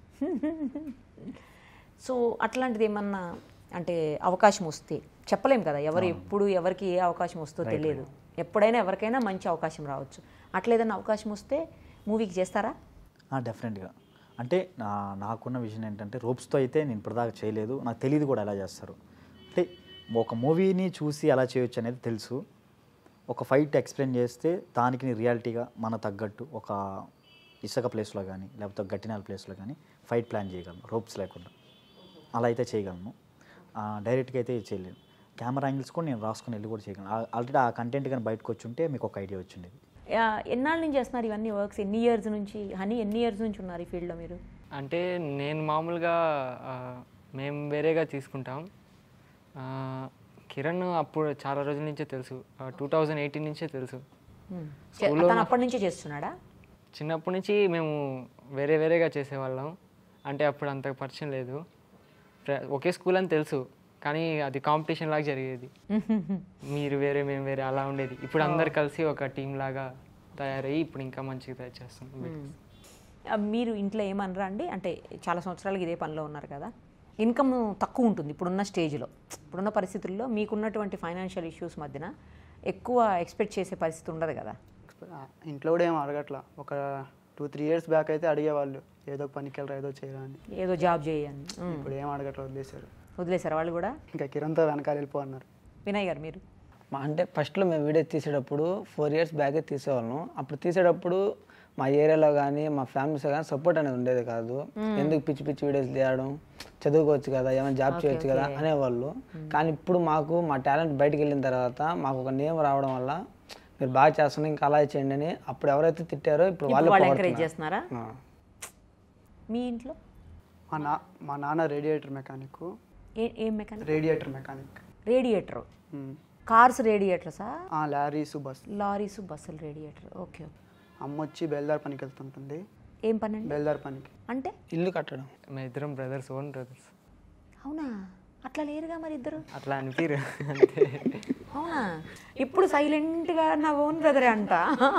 సో అట్లాంటిది ఏమన్నా అంటే అవకాశం వస్తే చెప్పలేం కదా ఎవరు ఎప్పుడు ఎవరికి ఏ అవకాశం వస్తుందో తెలియదు ఎప్పుడైనా ఎవరికైనా మంచి అవకాశం రావచ్చు అట్లా ఏదైనా అవకాశం వస్తే మూవీకి చేస్తారా డెఫినెట్గా అంటే నా నాకున్న విషయం ఏంటంటే రోప్స్తో అయితే నేను ఇప్పటిదాకా చేయలేదు నాకు తెలియదు కూడా ఎలా చేస్తారు అంటే ఒక మూవీని చూసి ఎలా చేయొచ్చు అనేది తెలుసు ఒక ఫైట్ ఎక్స్ప్లెయిన్ చేస్తే దానికి రియాలిటీగా మన తగ్గట్టు ఒక ఇసుక ప్లేస్లో కానీ లేకపోతే గట్టినాల ప్లేస్లో కానీ ఫైట్ ప్లాన్ చేయగలను రోప్స్ లేకుండా అలా అయితే చేయగలను డైరెక్ట్గా అయితే చేయలేను కెమెరా యాంగిల్స్ కూడా నేను రాసుకుని వెళ్ళి కూడా చేయగలను ఆల్రెడీ ఆ కంటెంట్ కానీ బయటకు వచ్చి ఉంటే మీకు ఒక ఐడియా వచ్చిండేది ఆ, ఎన్నాళ్ళ నుంచి చేస్తున్నారు ఇవన్నీ వర్క్స్ ఎన్ని ఇయర్స్ నుంచి హనీ ఎన్ని ఇయర్స్ నుంచి ఉన్నారు ఈ ఫీల్డ్లో మీరు అంటే నేను మామూలుగా ఆ, మేము వేరేగా తీసుకుంటాం ఆ, కిరణ్ అప్పుడు చాలా రోజుల నుంచే తెలుసు టూ థౌజండ్ ఎయిటీన్ నుంచే తెలుసు Hmm. చే- తను అప్పటి నుంచే చేస్తున్నాడా చిన్నప్పటి నుంచి మేము వేరే వేరేగా చేసేవాళ్ళం అంటే అప్పుడు అంత పరిచయం లేదు ఫ్రె- ఒకే స్కూల్ అని తెలుసు కానీ అది కాంపిటీషన్ లాగా జరిగేది మీరు వేరే మేము వేరే అలా ఉండేది ఇప్పుడు అందరు కలిసి ఒక టీం లాగా తయారయ్యి ఇప్పుడు ఇంకా మంచిగా తయారు చేస్తాం ఆ, మీరు ఇంట్లో ఏమనరా అండి అంటే చాలా సంవత్సరాలుగా ఇదే పనిలో ఉన్నారు కదా ఇన్కమ్ తక్కువ ఉంటుంది ఇప్పుడున్న స్టేజ్లో ఇప్పుడున్న పరిస్థితుల్లో మీకున్నటువంటి ఫైనాన్షియల్ ఇష్యూస్ మధ్యన ఎక్కువ ఎక్స్పెక్ట్ చేసే పరిస్థితి ఉండదు కదా ఆ, ఇంట్లో కూడా ఏం అడగట్లా ఒక టూ త్రీ ఇయర్స్ బ్యాక్ అయితే అడిగేవాళ్ళు ఏదో ఒక పనికి వెళ్ళరా ఏదో చేయరా అని ఏదో జాబ్ చేయని ఉమ్. ఇప్పుడు ఏం అడగట్లా వదిలేశారు వదిలేశారు వాళ్ళు కూడా ఇంకా కిరణ్తో వెనకాల వెళ్ళిపో అన్నారు వినయ్ గారు మీరు మా అంటే ఫస్ట్లో మేము వీడియో తీసేటప్పుడు ఫోర్ ఇయర్స్ బ్యాకే తీసేవాళ్ళం అప్పుడు తీసేటప్పుడు మా ఏరియాలో కానీ మా ఫ్యామిలీస్ కానీ సపోర్ట్ అనేది ఉండేది కాదు ఎందుకు పిచ్చి పిచ్చి వీడియోస్ తీయడం చదువుకోవచ్చు కదా ఏమైనా జాబ్ చేయొచ్చు కదా అనేవాళ్ళు కానీ ఇప్పుడు మాకు మా టాలెంట్ బయటికి వెళ్ళిన తర్వాత మాకు ఒక నేమ్ రావడం వల్ల మీరు బాగా చేస్తున్నారు ఇంకా అలా చేయండి అని అప్పుడు ఎవరైతే తిట్టారో ఇప్పుడు ఇప్పుడు వాళ్ళు వాళ్ళు ఎంకరేజ్ చేస్తున్నారా ఆ. మీ ఇంట్లో మా నా మా నాన్న రేడియేటర్ మెకానిక్ ఏ ఏం mechanic radiator mechanic radiator cars రేడియేటర్సా లారీస్ బస్ లారీస్ బస్సులు రేడియేటర్ ఓకే ఓకే అమ్మ వచ్చి బెల్దార్ పనికి వెళ్తుంటుంది ఏం పని అండి బెల్దార్ పనికి అంటే ఇల్లు కట్టడం మా ఇద్దరం బ్రదర్స్ ఓన్ బ్రదర్స్ అవునా అట్లా లేరుగా మరి ఇద్దరు అట్లా అనిపిరు అంతే అవునా ఇప్పుడు సైలెంట్గా నా ఓన్ బ్రదరే అంట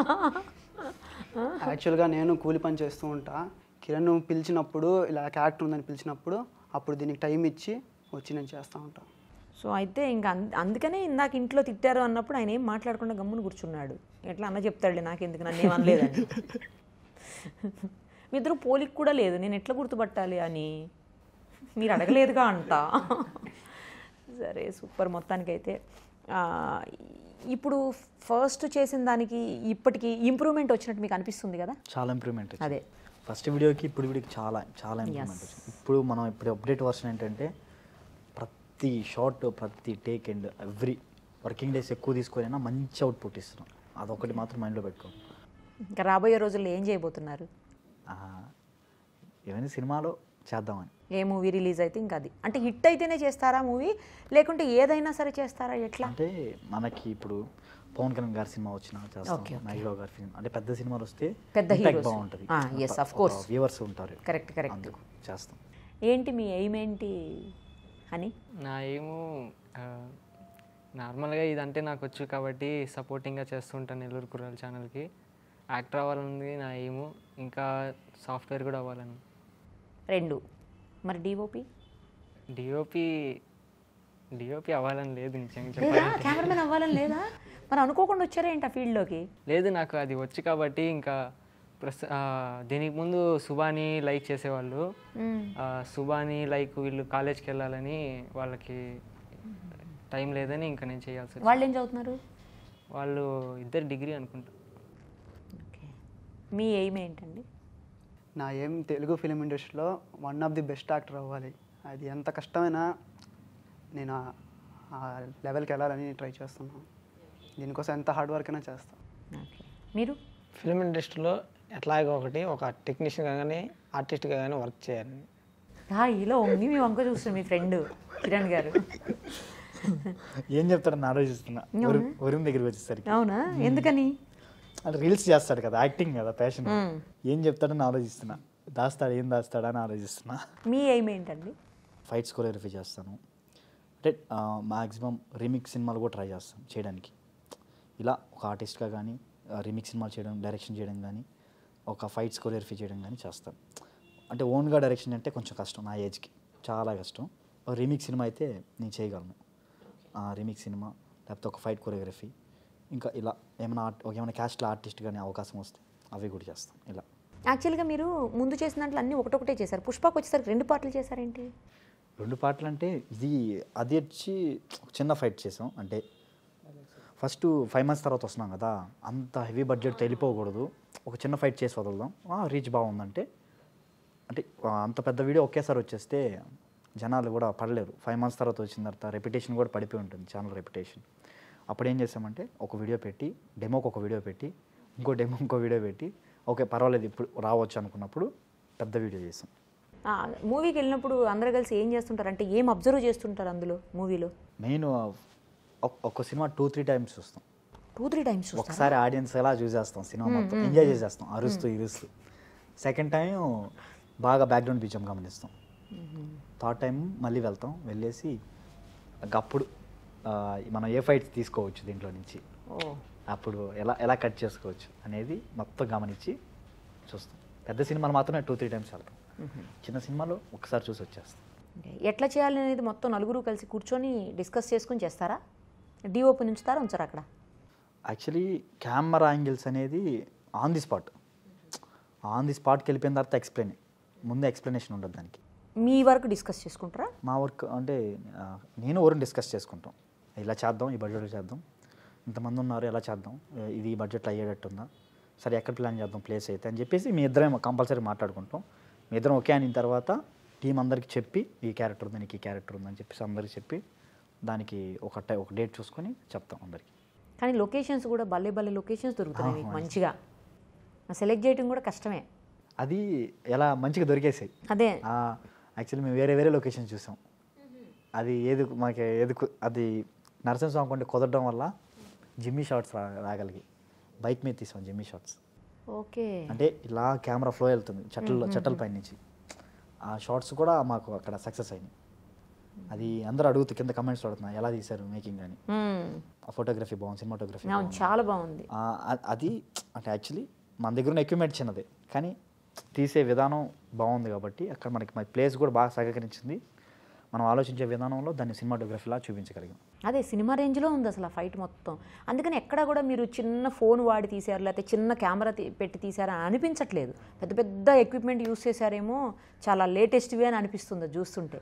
యాక్చువల్గా నేను కూలి పని చేస్తూ ఉంటా కిరణ్ పిలిచినప్పుడు ఇలా క్యారెక్టర్ ఉందని పిలిచినప్పుడు అప్పుడు దీనికి టైం ఇచ్చి వచ్చి నేను చేస్తూ ఉంటా సో అయితే ఇంకా అంద- అందుకనే ఇందాక ఇంట్లో తిట్టారు అన్నప్పుడు ఆయన ఏం మాట్లాడకుండా గమ్మున కూర్చున్నాడు ఎట్లా అన్న చెప్తాడులే నాకెందుకు నన్ను ఏం అనలేదని మీ ఇద్దరు పోలిక కూడా లేదు నేను ఎట్లా గుర్తుపట్టాలి అని మీరు అడగలేదుగా అంట సరే సూపర్ మొత్తానికైతే ఆ, ఇప్పుడు ఫస్ట్ చేసిన దానికి ఇప్పటికి ఇంప్రూవ్మెంట్ వచ్చినట్టు మీకు అనిపిస్తుంది కదా చాలా ఇంప్రూవ్మెంట్ వచ్చింది అదే ఫస్ట్ వీడియోకి ఇప్పుడు వీడియోకి చాలా చాలా ఇంప్రూవ్మెంట్ వచ్చింది ఇప్పుడు మనం ఇప్పుడు అప్డేట్ వర్షన్ ఏంటంటే ప్రతి షార్ట్ ప్రతి take and every working days ఎక్కువ తీసుకొని మంచి అవుట్పుట్ ఇస్తున్నాం అదొకటి మాత్రం మైండ్లో పెట్టుకో ఇంకా రాబోయే రోజుల్లో ఏం చేయబోతున్నారు ఆ, ఏమైనా సినిమాలో చేద్దామని ఏ మూవీ రిలీజ్ అయితే ఇంకా అది అంటే హిట్ అయితేనే చేస్తారా మూవీ లేకుంటే ఏదైనా సరే చేస్తారా ఎట్లా అంటే మనకి ఇప్పుడు పవన్ కళ్యాణ్ గారి సినిమా వచ్చినా చేస్తాం నాగరావు గారి ఫిల్మ్ అంటే పెద్ద సినిమాలు వస్తే పెద్ద impact heroes. బాగుంటుంది ఆ, yes, of course. వ్యూవర్స్ ఉంటారు కరెక్ట్ కరెక్ట్ అందుకు చేస్తాం ఏంటి మీ ఎయిమ్ ఏంటి అని నా ఏమో ఆ, నార్మల్గా ఇదంటే నాకు వచ్చు కాబట్టి సపోర్టింగ్గా చేస్తుంటాను నెల్లూరు కుర్రాల ఛానల్కి యాక్టర్ అవ్వాలన్నది నా ఏము ఇంకా సాఫ్ట్వేర్ కూడా అవ్వాలని రెండు మరి డిఓపి డిఓపి డిఓపి అవ్వాలని లేదు నిజంగా లేదా చెప్పాలి కెమెరామెన్ అవ్వాలని లేదా మరి అనుకోకుండా వచ్చారా ఏంటి ఆ ఫీల్డ్లోకి లేదు నాకు అది వచ్చు కాబట్టి ఇంకా ప్రస్ ఆ, దీనికి ముందు సుబాని లైక్ చేసేవాళ్ళు ఆ, సుబాని లైక్ వీళ్ళు కాలేజ్కి వెళ్ళాలని వాళ్ళకి టైం లేదని ఇంకా నేను చేయాల్సి వచ్చింది. వాళ్ళు ఏం చదువుతున్నారు వాళ్ళు ఇద్దరు డిగ్రీ అనుకుంటా ఓకే మీ ఎయిమ్ ఏంటండి నా ఏం తెలుగు ఫిలిం ఇండస్ట్రీలో one of the best actor అవ్వాలి అది ఎంత కష్టమైనా నేను ఆ- ఆ లెవెల్కి వెళ్ళాలని ట్రై చేస్తున్నాను దీనికోసం ఎంత హార్డ్ వర్క్ అయినా చేస్తాను ఓకే మీరు ఫిల్మ్ ఇండస్ట్రీలో ఎట్లాగో ఒకటి ఒక టెక్నీషియన్గా కానీ ఆర్టిస్ట్గా కానీ వర్క్ చేయాలని ఆ, ఇలా వంగి మీ వంక చూస్తుంది మీ ఫ్రెండ్ కిరణ్ గారు ఏం చెప్తాడని ఆలోచిస్తున్నా వరుణ్ వరుణ్ దగ్గరికి వచ్చేసరికి అవునా ఎందుకని అంటే రీల్స్ చేస్తాడు కదా యాక్టింగ్ కదా ప్యాషన్ ఏం చెప్తాడని ఆలోచిస్తున్నా దాస్తాడు ఏం దాస్తాడా అని ఆలోచిస్తున్నా మీ ఎయిమ్ ఏంటండి ఫైట్స్ కొరియోగ్రఫీ చేస్తాను అంటే మ్యాక్సిమం రీమిక్స్ సినిమాలు కూడా ట్రై చేస్తాను చేయడానికి ఇలా ఒక ఆర్టిస్ట్గా కానీ రీమిక్స్ సినిమాలు చేయడం డైరెక్షన్ చేయడం కానీ ఒక ఫైట్స్ కొరియోగ్రఫీ చేయడం కానీ చేస్తాను అంటే ఓన్గా డైరెక్షన్ అంటే కొంచెం కష్టం నా ఏజ్కి చాలా కష్టం ఒక రీమిక్స్ సినిమా అయితే నేను చేయగలను రీమిక్స్ సినిమా లేకపోతే ఒక ఫైట్ కొరియోగ్రఫీ ఇంకా ఇలా ఏమైనా ఆర్ట్ ఒక ఏమైనా క్యాస్ట్లో ఆర్టిస్ట్ కానీ అవకాశం వస్తే అవి కూడా చేస్తాను ఇలా యాక్చువల్గా మీరు ముందు చేసిన దాంట్లో అన్నీ ఒకటొకటే చేశారు పుష్పకు వచ్చేసరికి రెండు పాటలు చేశారేంటి రెండు పాటలు అంటే ఇది అది వచ్చి ఒక చిన్న ఫైట్ చేసాం అంటే ఫస్ట్ ఫైవ్ మంత్స్ తర్వాత వస్తున్నాం కదా అంత హెవీ బడ్జెట్ వెళ్ళిపోకూడదు ఒక చిన్న ఫైట్ చేసి వదులుదాం రీచ్ బాగుందంటే అంటే ఆ, అంత పెద్ద వీడియో ఒకేసారి వచ్చేస్తే జనాలు కూడా పడలేరు ఫైవ్ మంత్స్ తర్వాత వచ్చిన తర్వాత రెప్యుటేషన్ కూడా పడిపోయి ఉంటుంది ఛానల్ రెప్యుటేషన్ అప్పుడు ఏం చేసామంటే ఒక వీడియో పెట్టి డెమోకి ఒక వీడియో పెట్టి ఇంకో డెమో ఇంకో వీడియో పెట్టి ఓకే పర్వాలేదు ఇప్పుడు రావచ్చు అనుకున్నప్పుడు పెద్ద వీడియో చేసాం ఆ, మూవీకి వెళ్ళినప్పుడు అందరూ కలిసి ఏం చేస్తుంటారు అంటే ఏం అబ్జర్వ్ చేస్తుంటారు అందులో మూవీలో మెయిన్ ఒక్క సినిమా టూ త్రీ టైమ్స్ చూస్తాం టూ త్రీ టైమ్స్ ఒకసారి ఆడియన్స్ ఎలా చూసేస్తాం సినిమా మొత్తం ఎంజాయ్ చేసేస్తాం అరుస్తూ ఇరుస్తూ సెకండ్ టైం బాగా బ్యాక్గ్రౌండ్ బీచం గమనిస్తాం థర్డ్ టైం మళ్ళీ వెళ్తాం వెళ్ళేసి అప్పుడు ఆ, మనం ఏ ఫైట్స్ తీసుకోవచ్చు దీంట్లో నుంచి ఓ అప్పుడు ఎలా ఎలా కట్ చేసుకోవచ్చు అనేది మొత్తం గమనించి చూస్తాం పెద్ద సినిమాలు మాత్రమే టూ త్రీ టైమ్స్ వెళ్తాం చిన్న సినిమాలో ఒకసారి చూసి వచ్చేస్తాం ఓకే. ఎట్లా చేయాలి అనేది మొత్తం నలుగురు కలిసి కూర్చొని డిస్కస్ చేసుకుని చేస్తారా డిఓపి నుంచుతారా ఉంచారా అక్కడ యాక్చువల్లీ కెమెరా యాంగిల్స్ అనేది on the spot on the స్పాట్కి వెళ్ళిపోయిన తర్వాత ఎక్స్ప్లెయిన్ ముందు ఎక్స్ప్లెనేషన్ ఉండదు దానికి మీ వరకు డిస్కస్ చేసుకుంటారా మా వర్క్ అంటే ఆ, నేను ఎవరిని డిస్కస్ చేసుకుంటాం ఇలా చేద్దాం ఈ బడ్జెట్లో చేద్దాం ఇంతమంది ఉన్నారు ఎలా చేద్దాం ఏ, ఇది ఈ బడ్జెట్లో అయ్యేటట్టు ఉందా సరే ఎక్కడ ప్లాన్ చేద్దాం ప్లేస్ అయితే అని చెప్పేసి మీ ఇద్దరం కంపల్సరీ మాట్లాడుకుంటాం మీ ఇద్దరం ఓకే అయిన తర్వాత టీం అందరికి చెప్పి ఈ క్యారెక్టర్ ఉంది నీకు ఈ క్యారెక్టర్ ఉందని చెప్పేసి అందరికి చెప్పి దానికి ఒక టై ఒక డేట్ చూసుకొని చెప్తాం అందరికి కానీ లొకేషన్స్ కూడా భలే భలే లొకేషన్స్ దొరుకుతున్నాయి మీకు మంచిగా సెలెక్ట్ చేయడం కూడా కష్టమే అది ఎలా మంచిగా దొరికేసాయి అదే యాక్చువల్లీ మేము వేరే వేరే లొకేషన్ చూసాం అది ఏది మాకు ఏది కు- అది నరసింహస్వామి కొంటే కుదరడం వల్ల జిమ్మీ షాట్స్ రా రాగలిగి బైక్ మీద తీసాం జిమ్మీ షాట్స్ ఓకే అంటే ఇలా కెమెరా ఫ్లో వెళ్తుంది చెట్ల చెట్టల పై నుంచి ఆ షార్ట్స్ కూడా మాకు అక్కడ సక్సెస్ అయినాయి అది అందరూ అడుగుతూ కింద కమెంట్స్ అడుగుతున్నా ఎలా తీశారు మేకింగ్ అని మ్మ్. ఆ ఫోటోగ్రఫీ బాగుంది సినిమాటోగ్రఫీ అవును చాలా బాగుంది ఆ, అ- అది అంటే యాక్చువల్లీ మన దగ్గర ఉన్న ఎక్విప్మెంట్ చిన్నదే కానీ తీసే విధానం బాగుంది కాబట్టి అక్కడ మనకి మన ప్లేస్ కూడా బాగా సహకరించింది మనం ఆలోచించే విధానంలో దాన్ని సినిమాటోగ్రఫీలా చూపించగలిగాం అదే సినిమా రేంజ్లో ఉంది అసలు ఆ ఫైట్ మొత్తం అందుకని ఎక్కడ కూడా మీరు చిన్న ఫోన్ వాడి తీశారు లేకపోతే చిన్న కెమెరా తీ- పెట్టి తీశారా అని అనిపించట్లేదు పెద్ద పెద్ద ఎక్విప్మెంట్ యూస్ చేశారేమో చాలా లేటెస్ట్వి అని అనిపిస్తుంది అది చూస్తుంటే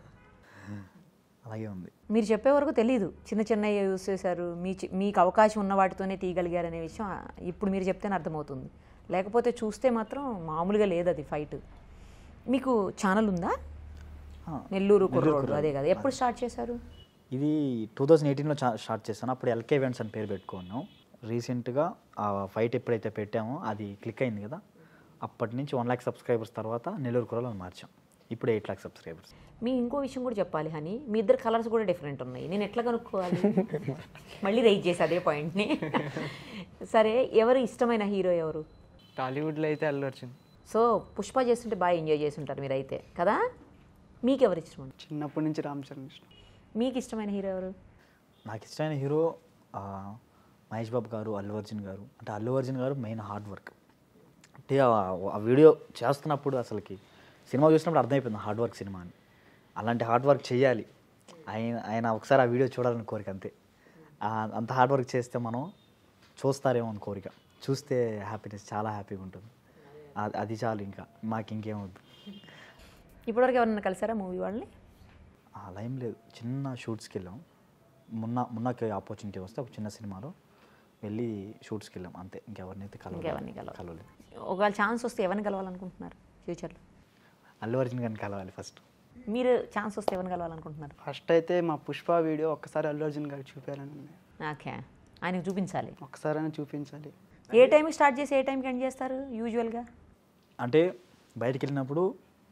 అలాగే ఉంది మీరు చెప్పే వరకు తెలియదు చిన్న చిన్న యూస్ చేశారు మీ చి- మీకు అవకాశం ఉన్న వాటితోనే తీయగలిగారు అనే విషయం ఆ, ఇప్పుడు మీరు చెప్తేనే అర్థమవుతుంది లేకపోతే చూస్తే మాత్రం మామూలుగా లేదు అది ఫైట్ మీకు ఛానల్ ఉందా ఆ, నెల్లూరు కుర్రోడు అదే కదా ఎప్పుడు స్టార్ట్ చేశారు ఇది టూ థౌజండ్ ఎయిటీన్లో స్టార్ట్ చేశాను అప్పుడు ఎల్కే ఈవెంట్స్ అని పేరు పెట్టుకున్నాం రీసెంట్గా ఆ ఫైట్ ఎప్పుడైతే పెట్టామో అది క్లిక్ అయింది కదా అప్పటి నుంచి వన్ ల్యాక్ సబ్స్క్రైబర్స్ తర్వాత నెల్లూరు కుర్రలో మార్చాం ఇప్పుడు ఎయిట్ ల్యాక్ సబ్స్క్రైబర్స్ మీ ఇంకో విషయం కూడా చెప్పాలి హనీ మీ ఇద్దరు కలర్స్ కూడా డిఫరెంట్ ఉన్నాయి నేను ఎట్లా కనుక్కోవాలి మళ్ళీ రైట్ చేసి అదే పాయింట్ని సరే ఎవరు ఇష్టమైన హీరో ఎవరు టాలీవుడ్లో అయితే అల్లు అర్జున్ సో పుష్ప చేస్తుంటే బాగా ఎంజాయ్ చేసి ఉంటారు మీరైతే కదా మీకు ఎవరు ఇష్టం చిన్నప్పటి నుంచి రామ్ చరణ్ ఇష్టం మీకు ఇష్టమైన హీరో ఎవరు నాకు ఇష్టమైన హీరో ఆ, మహేష్ బాబు గారు అల్లు అర్జున్ గారు అంటే అల్లు అర్జున్ గారు మెయిన్ హార్డ్ వర్క్ అంటే ఆ- ఆ వీడియో చేస్తున్నప్పుడు అసలుకి సినిమా చూసినప్పుడు అర్థమైపోయింది హార్డ్ వర్క్ సినిమా అని అలాంటి హార్డ్ వర్క్ చేయాలి ఆయన ఆయన ఒకసారి ఆ వీడియో చూడాలని కోరిక అంతే ఆ, అంత హార్డ్ వర్క్ చేస్తే మనం చూస్తారేమో అని కోరిక చూస్తే హ్యాపీనెస్ చాలా హ్యాపీగా ఉంటుంది అది- అది చాలు ఇంకా మాకు ఇంకేమవుద్దు ఇప్పటివరకు ఎవరన్నా కలిసారా మూవీ వాళ్ళని అలా ఏం లేదు చిన్న షూట్స్కి వెళ్ళాం మొన్న మొన్నకి ఆపర్చునిటీ వస్తే ఒక చిన్న సినిమాలో వెళ్ళి షూట్స్కి వెళ్ళాం అంతే ఇంకెవరినైతే ఇంకెవరిని కలవలేదు కలవలేదు. కలవలేదు ఒకవేళ ఛాన్స్ వస్తే ఎవరిని కలవాలనుకుంటున్నారు ఫ్యూచర్లో అల్లు అర్జున్ గారిని కలవాలి ఫస్ట్ మీరు ఛాన్స్ వస్తే ఎవరిని కలవాలనుకుంటున్నారు ఫస్ట్ అయితే మా పుష్ప వీడియో ఒక్కసారి అల్లు అర్జున్ గారికి చూపించాలని ఉంది ఓకే ఆయనకు చూపించాలి ఒక్కసారైనా చూపించాలి ఏ టైంకి స్టార్ట్ చేసి ఏ టైంకి ఎండ్ చేస్తారు యూజువల్గా అంటే బయటికి వెళ్ళినప్పుడు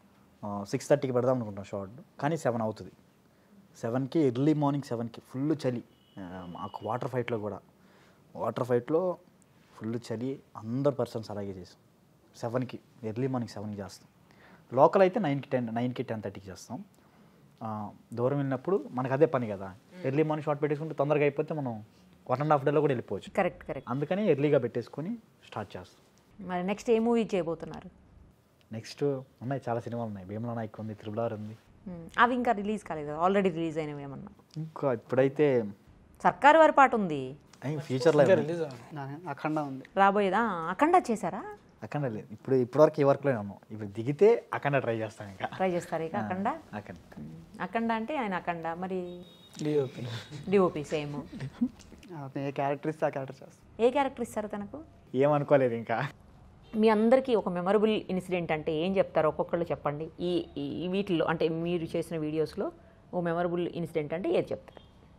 సిక్స్ థర్టీకి పెడదాం అనుకుంటాం షార్ట్ కానీ సెవెన్ అవుతుంది సెవెన్కి ఎర్లీ మార్నింగ్ సెవెన్కి ఫుల్ చలి ఆ, మాకు వాటర్ ఫైట్లో కూడా వాటర్ ఫైట్లో ఫుల్ చలి అందరు పర్సన్స్ అలాగే చేసాం సెవెన్కి ఎర్లీ మార్నింగ్ సెవెన్కి చేస్తాం లోకల్ అయితే నైన్కి టెన్ నైన్కి టెన్ థర్టీకి చేస్తాం ఆ, దూరం వెళ్ళినప్పుడు మనకు అదే పని కదా ఎర్లీ మార్నింగ్ షార్ట్ పెట్టేసుకుంటే తొందరగా అయిపోతే మనం వన్ అండ్ హాఫ్ డేలో కూడా వెళ్ళిపోవచ్చు కరెక్ట్ కరెక్ట్ అందుకని ఎర్లీగా పెట్టేసుకొని స్టార్ట్ చేస్తాం మరి నెక్స్ట్ ఏ మూవీ చేయబోతున్నారు నెక్స్ట్ ఉన్నాయి చాలా సినిమాలు ఉన్నాయి భీమలా నాయక్ ఉంది త్రిబులార్ ఉంది మ్మ్. అవి ఇంకా రిలీజ్ కాలేదు కదా ఆల్రెడీ రిలీజ్ అయినవి ఏమన్నా ఇంకా ఇప్పుడైతే సర్కారు వారి పాట ఉంది ఫ్యూచర్లో నా- అఖండ ఉంది రాబోయేదా అఖండ చేశారా అఖండ లేదు ఇప్పుడు ఇప్పటివరకు ఈ వర్క్లో ఉన్నాం ఇప్పుడు దిగితే అఖండ ట్రై చేస్తాం ఇంకా ట్రై చేస్తారు ఇక అఖండ అఖండ మ్మ్. అఖండ అంటే ఆయన అఖండ మరి డిఓపి డిఓపి సేమ్ అతను ఏ క్యారెక్టర్ ఇస్తే ఆ క్యారెక్టర్ చేస్తాను ఏ క్యారెక్టర్ ఇస్తారు తనకు ఏమనుకోలేదు ఇంకా మీ అందరికీ ఒక మెమరబుల్ ఇన్సిడెంట్ అంటే ఏం చెప్తారు ఒక్కొక్కళ్ళు చెప్పండి ఈ ఈ- ఈ వీటిలో అంటే మీరు చేసిన వీడియోస్లో ఓ మెమరబుల్ ఇన్సిడెంట్ అంటే ఏది చెప్తారు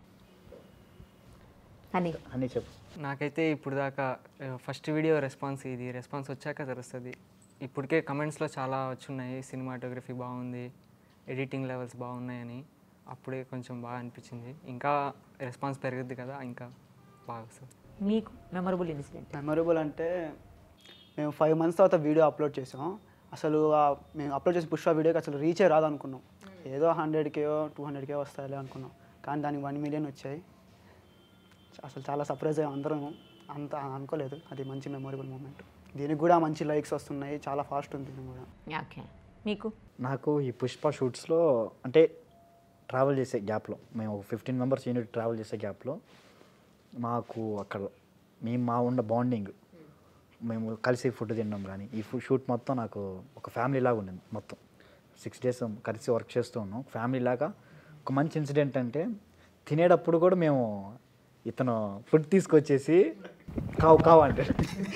అని అని చెప్పు నాకైతే ఇప్పుడు దాకా ఫస్ట్ వీడియో రెస్పాన్స్ ఇది రెస్పాన్స్ వచ్చాక తెలుస్తుంది ఇప్పటికే కమెంట్స్లో చాలా వచ్చున్నాయి సినిమాటోగ్రఫీ బాగుంది ఎడిటింగ్ లెవెల్స్ బాగున్నాయని అప్పుడే కొంచెం బాగా అనిపించింది ఇంకా రెస్పాన్స్ పెరుగుద్ది కదా ఇంకా బాగా వస్తుంది మీకు మెమరబుల్ ఇన్సిడెంట్ మెమొరబుల్ అంటే మేము ఫైవ్ మంత్స్ తర్వాత వీడియో అప్లోడ్ చేసాం అసలు ఆ మేము అప్లోడ్ చేసిన పుష్ప వీడియోకి అసలు రీచే రాదు అనుకున్నాం ఏదో హండ్రెడ్కే టూ హండ్రెడ్కే వస్తాయిలే అనుకున్నాం కానీ దానికి వన్ మిలియన్ వచ్చాయి అసలు చాలా సర్ప్రైజ్ అయ్యాం అందరం అంత అనుకోలేదు అది మంచి మెమొరబుల్ మూమెంట్ దీనికి కూడా మంచి లైక్స్ వస్తున్నాయి చాలా ఫాస్ట్ ఉంది దీనికి కూడా ఓకే మీకు నాకు ఈ పుష్ప షూట్స్లో అంటే ట్రావెల్ చేసే గ్యాప్లో మేము ఒక ఫిఫ్టీన్ మెంబర్స్ యూనిట్ ట్రావెల్ చేసే గ్యాప్లో మాకు అక్కడ మేము మా ఉన్న బాండింగ్ మేము కలిసి ఫుడ్ తినడం కానీ ఈ ఫుడ్ షూట్ మొత్తం నాకు ఒక ఫ్యామిలీ లాగా ఉండింది మొత్తం సిక్స్ డేస్ కలిసి వర్క్ చేస్తూ ఉన్నాం ఫ్యామిలీ లాగా ఒక మంచి ఇన్సిడెంట్ అంటే తినేటప్పుడు కూడా మేము ఇతను ఫుడ్ తీసుకొచ్చేసి కావు కావు అంటే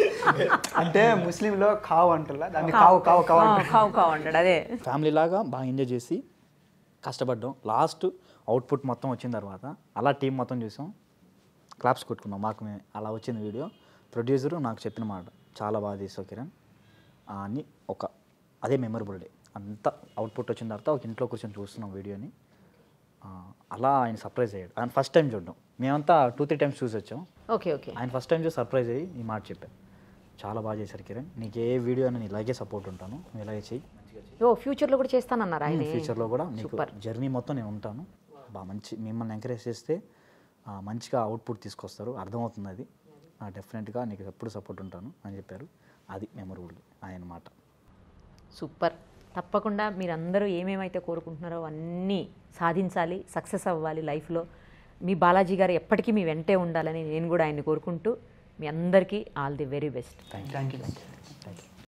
అంటే ముస్లింలో కావు అంటారా దాన్ని కావు కావు కావు ఆ, అంటారు కావు కావు అంటాడు అదే ఫ్యామిలీ లాగా బాగా ఎంజాయ్ చేసి కష్టపడ్డాం లాస్ట్ అవుట్పుట్ మొత్తం వచ్చిన తర్వాత అలా టీం మొత్తం చూసాం క్లాప్స్ కొట్టుకున్నాం మాకు మేము అలా వచ్చింది వీడియో ప్రొడ్యూసరు నాకు చెప్పిన మాట చాలా బాగా తీసావు కిరణ్ ఆ అని ఒక అదే మెమరబుల్ డే అంతా అవుట్పుట్ వచ్చిన తర్వాత ఒక ఇంట్లో కూర్చొని చూస్తున్నాం వీడియోని ఆ, అలా ఆయన సర్ప్రైజ్ అయ్యాడు ఆయన ఫస్ట్ టైం చూడడం మేమంతా టూ త్రీ టైమ్స్ చూసి వచ్చాం ఓకే ఓకే ఆయన ఫస్ట్ టైం చూసి సర్ప్రైజ్ అయ్యి ఈ మాట చెప్పాను చాలా బాగా చేశారు కిరణ్ నీకు ఏ వీడియో అని నేను ఇలాగే సపోర్ట్ ఉంటాను నువ్వు ఇలాగే చెయ్యి ఓ ఫ్యూచర్లో కూడా చేస్తానన్నారు ఆయన ఫ్యూచర్లో కూడా నీకు జర్నీ మొత్తం నేను ఉంటాను బాగా మంచి మిమ్మల్ని ఎంకరేజ్ చేస్తే ఆ, మంచిగా అవుట్పుట్ తీసుకొస్తారు అర్థమవుతుంది అది డెఫినెట్గా నీకు ఎప్పుడు సపోర్ట్ ఉంటాను అని చెప్పారు అది మెమరబుల్ ఆయన మాట సూపర్ తప్పకుండా మీరందరూ ఏమేమైతే కోరుకుంటున్నారో అన్నీ సాధించాలి సక్సెస్ అవ్వాలి లైఫ్లో మీ బాలాజీ గారు ఎప్పటికీ మీ వెంటే ఉండాలని నేను కూడా ఆయన్ని కోరుకుంటూ మీ అందరికీ all the very best thank you thank you